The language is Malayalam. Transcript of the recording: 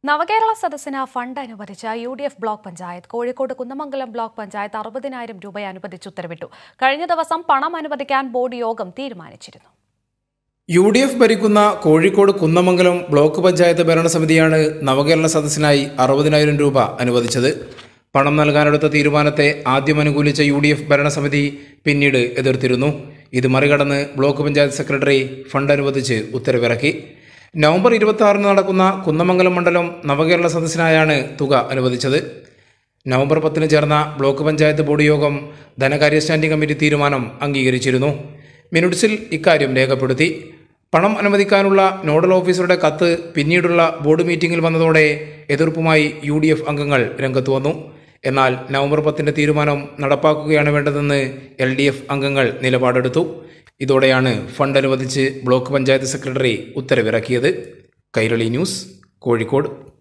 നവകേരള സദസ്സിന് ഫണ്ട് അനുവദിച്ച U D F block panchayat Kozhikode Kunnamangalam block panchayat അറുപതിനായിരം രൂപ അനുവദിച്ച് ഉത്തരവിട്ടു കഴിഞ്ഞ ദിവസം പണം അനുവദിക്കാൻ ബോർഡ് യോഗം തീരുമാനിച്ചിരുന്നു യു ഡി എഫ് ഭരിക്കുന്ന കോഴിക്കോട് കുന്നമംഗലം ബ്ലോക്ക് പഞ്ചായത്ത് ഭരണസമിതിയാണ് നവകേരള സദസ്സിനായി അറുപതിനായിരം രൂപ അനുവദിച്ചത് പണം നൽകാനെടുത്ത തീരുമാനത്തെ ആദ്യം അനുകൂലിച്ച യു ഡി എഫ് ഭരണസമിതി പിന്നീട് എതിർത്തിരുന്നു ഇത് മറികടന്ന് ബ്ലോക്ക് പഞ്ചായത്ത് സെക്രട്ടറി ഫണ്ട് അനുവദിച്ച് ഉത്തരവിറക്കി നവംബർ ഇരുപത്തി ആറിന് നടക്കുന്ന കുന്നമംഗലം മണ്ഡലം നവകേരള സദസ്സിനായാണ് തുക അനുവദിച്ചത് നവംബർ പത്തിന് ചേർന്ന ബ്ലോക്ക് പഞ്ചായത്ത് ബോർഡ് യോഗം ധനകാര്യ സ്റ്റാൻഡിംഗ് കമ്മിറ്റി തീരുമാനം അംഗീകരിച്ചിരുന്നു മിനിറ്റ്സിൽ ഇക്കാര്യം രേഖപ്പെടുത്തി പണം അനുവദിക്കാനുള്ള നോഡൽ ഓഫീസറുടെ കത്ത് പിന്നീടുള്ള ബോർഡ് മീറ്റിംഗിൽ വന്നതോടെ എതിർപ്പുമായി യു ഡി എഫ് അംഗങ്ങൾ രംഗത്ത് വന്നു എന്നാൽ നവംബർ പത്തിന്റെ തീരുമാനം നടപ്പാക്കുകയാണ് വേണ്ടതെന്ന് എൽ ഡി എഫ് അംഗങ്ങൾ നിലപാടെടുത്തു ഇതോടെയാണ് ഫണ്ട് അനുവദിച്ച് ബ്ലോക്ക് പഞ്ചായത്ത് സെക്രട്ടറി ഉത്തരവിറക്കിയത് കൈരളി ന്യൂസ് കോഴിക്കോട്